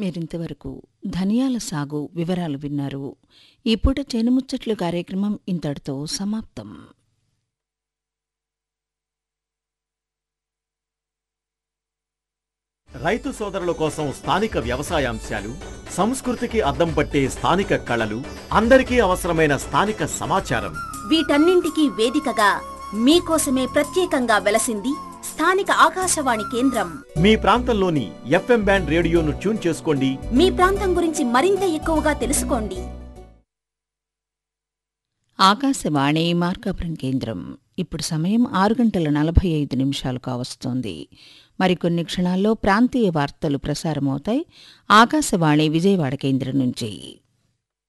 మీరింతవరకు ధనియాల సాగు వివరాలు విన్నారు ఈ పూట చేనుముచ్చట్లు కార్యక్రమం ఇంతటితో సమాప్తం రైతు సోదరుల కోసం స్థానిక వ్యవసాయాంశాలు సంస్కృతికి అద్దం పట్టే స్థానిక కళలు అందరికీ అవసరమైన స్థానిక సమాచారం వీటన్నింటికీ వేదికగా మీకోసమే ప్రత్యేకంగా వెలసింది స్థానిక ఆకాశవాణి కేంద్రం మీ ప్రాంతంలోని ఎఫ్ఎం బ్యాండ్ రేడియోను ట్యూన్ చేసుకోండి మీ ప్రాంతం గురించి మరింత ఎక్కువగా తెలుసుకోండి ఆకాశవాణి మార్కాపురం కేంద్రం ఇప్పుడు సమయం ఆరు గంటల నలభై ఐదు నిమిషాలు కావస్తోంది మరికొన్ని క్షణాల్లో ప్రాంతీయ వార్తలు ప్రసారమవుతాయి ఆకాశవాణి విజయవాడ కేంద్రం నుంచి